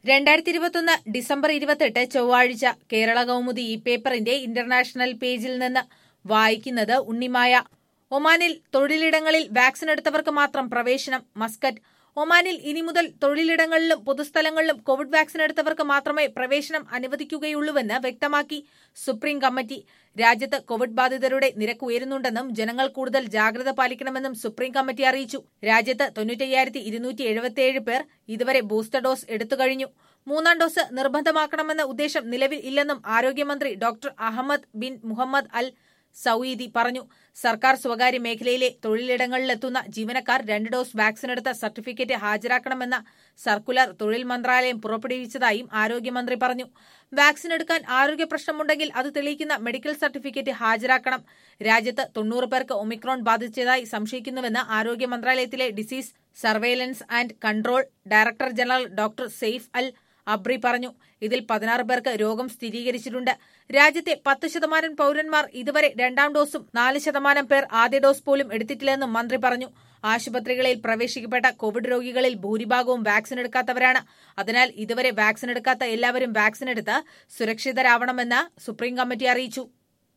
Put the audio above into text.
രണ്ടായിരത്തി ഇരുപത്തൊന്ന് ഡിസംബർ ഇരുപത്തെട്ട് ചൊവ്വാഴ്ച കേരള കൗമുദി ഈ പേപ്പറിന്റെ ഇന്റർനാഷണൽ പേജിൽ നിന്ന് വായിക്കുന്നത് ഉണ്ണിമായ ഒമാനിൽ തൊഴിലിടങ്ങളിൽ വാക്സിൻ എടുത്തവർക്ക് മാത്രം പ്രവേശനം മസ്കറ്റ് ഒമാനിൽ ഇനി മുതൽ തൊഴിലിടങ്ങളിലും പൊതുസ്ഥലങ്ങളിലും കോവിഡ് വാക്സിൻ എടുത്തവർക്ക് മാത്രമേ പ്രവേശനം അനുവദിക്കുകയുള്ളൂവെന്ന് വ്യക്തമാക്കി സുപ്രീം കമ്മിറ്റി രാജ്യത്ത് കോവിഡ് ബാധിതരുടെ നിരക്ക് ഉയരുന്നുണ്ടെന്നും ജനങ്ങൾ കൂടുതൽ ജാഗ്രത പാലിക്കണമെന്നും സുപ്രീം കമ്മിറ്റി അറിയിച്ചു രാജ്യത്ത് തൊണ്ണൂറ്റയ്യായിരത്തി ഇരുന്നൂറ്റി എഴുപത്തിയേഴ് പേർ ഇതുവരെ ബൂസ്റ്റർ ഡോസ് എടുത്തു കഴിഞ്ഞു മൂന്നാം ഡോസ് നിർബന്ധമാക്കണമെന്ന ഉദ്ദേശം നിലവിൽ ഇല്ലെന്നും ആരോഗ്യമന്ത്രി doctor Ahmed bin Mohammed Al Saudi പറഞ്ഞു സർക്കാർ സ്വകാര്യ മേഖലയിലെ തൊഴിലിടങ്ങളിലെത്തുന്ന ജീവനക്കാർ രണ്ട് ഡോസ് വാക്സിൻ എടുത്ത സർട്ടിഫിക്കറ്റ് ഹാജരാക്കണമെന്ന സർക്കുലർ തൊഴിൽ മന്ത്രാലയം പുറപ്പെടുവിച്ചതായും ആരോഗ്യമന്ത്രി പറഞ്ഞു വാക്സിൻ എടുക്കാൻ ആരോഗ്യ പ്രശ്നമുണ്ടെങ്കിൽ അത് തെളിയിക്കുന്ന മെഡിക്കൽ സർട്ടിഫിക്കറ്റ് ഹാജരാക്കണം രാജ്യത്ത് തൊണ്ണൂറ് പേർക്ക് ഒമിക്രോൺ ബാധിച്ചതായി സംശയിക്കുന്നുവെന്ന് ആരോഗ്യ മന്ത്രാലയത്തിലെ disease surveillance and control director general doctor Saif Al Abri പറഞ്ഞു ഇതിൽ പതിനാറ് പേർക്ക് രോഗം സ്ഥിരീകരിച്ചിട്ടുണ്ട് രാജ്യത്തെ പത്ത് ശതമാനം പൌരന്മാർ ഇതുവരെ രണ്ടാം ഡോസും നാല് ശതമാനം പേർ ആദ്യ ഡോസ് പോലും എടുത്തിട്ടില്ലെന്നും മന്ത്രി പറഞ്ഞു ആശുപത്രികളിൽ പ്രവേശിക്കപ്പെട്ട കോവിഡ് രോഗികളിൽ ഭൂരിഭാഗവും വാക്സിൻ എടുക്കാത്തവരാണ് അതിനാൽ ഇതുവരെ വാക്സിൻ എടുക്കാത്ത എല്ലാവരും വാക്സിൻ എടുത്ത് സുരക്ഷിതരാവണമെന്ന് സുപ്രീം കമ്മിറ്റി അറിയിച്ചു